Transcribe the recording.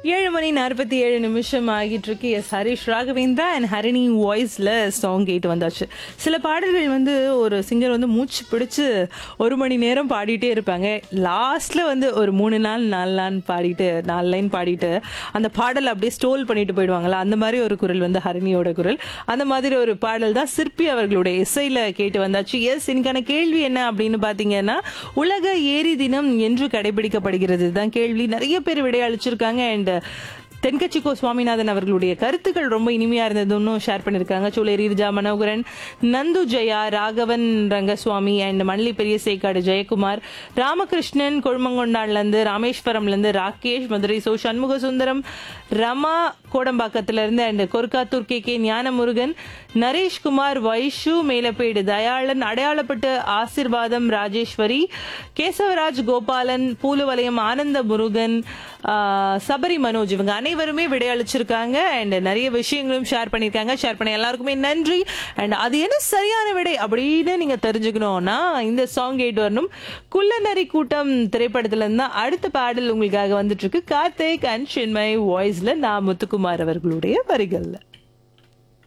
ஏழு மணி நாற்பத்தி ஏழு நிமிஷம் ஆகிட்டு இருக்கு எஸ் ஹரிஷ் ராகவேந்திரா அண்ட் ஹரிணி வாய்ஸ்ல சாங் கேட்டு வந்தாச்சு சில பாடல்கள் வந்து ஒரு சிங்கர் வந்து மூச்சு பிடிச்சு ஒரு மணி நேரம் பாடிட்டே இருப்பாங்க லாஸ்ட்ல வந்து ஒரு மூணு நாள் நாலு நாள் பாடிட்டு நாலு லைன் பாடிட்டு அந்த பாடல் அப்படியே ஸ்டோல் பண்ணிட்டு போயிடுவாங்கல்ல அந்த மாதிரி ஒரு குரல் வந்து ஹரிணியோட குரல் அந்த மாதிரி ஒரு பாடல் தான் சிற்பி அவர்களுடைய இசையில கேட்டு வந்தாச்சு எஸ் இன்னைக்கான கேள்வி என்ன அப்படின்னு பாத்தீங்கன்னா உலக ஏரி தினம் என்று கடைபிடிக்கப்படுகிறது தான் கேள்வி நிறைய பேர் விடையளிச்சிருக்காங்க அண்ட் தென்கட்சி கோ சுவாமிநாதன் அவர்களுடைய கருத்துக்கள் ரொம்ப இனிமையா இருந்ததுன்னு ஷேர் பண்ணிருக்காங்க சூளேரி ரிஜா மனோகரன் நந்து ஜெயா ராகவன் ரங்கசுவாமி அண்ட் மணலி பெரிய சேக்காடு ஜெயக்குமார் ராமகிருஷ்ணன் கொழுமங்கொண்டான்ல இருந்து ராமேஸ்வரம்ல இருந்து ராகேஷ் மதுரை சோ சண்முக சுந்தரம் ரமா கோடம்பாக்கத்துல இருந்து and Korkkathur K K Gnanamurugan Nareshkumar Vaishu Melappedu Dayalan Adaiyalampattu Asirvatham Rajeswari Kesavaraj Gopalan பூலுவலயம் ஆனந்த முருகன் ஆஹ், சபரி மனோஜ் இவங்க அனைவருமே விடையளிச்சிருக்காங்க அண்ட் நிறைய விஷயங்களும் ஷேர் பண்ணியிருக்காங்க ஷேர் பண்ண எல்லாருக்குமே நன்றி அண்ட் அது என்ன சரியான விடை அப்படின்னு நீங்க தெரிஞ்சுக்கணும்னா இந்த சாங் கேட்டு வரணும் குள்ளநரி கூட்டம் திரைப்படத்துல இருந்து தான் அடுத்த பாடல் உங்களுக்காக வந்துட்டு இருக்கு கார்த்திக் அண்ட் சின்மை வாய்ஸ்ல நான் முத்துக்குமார் அவர்களுடைய வரிகள்ல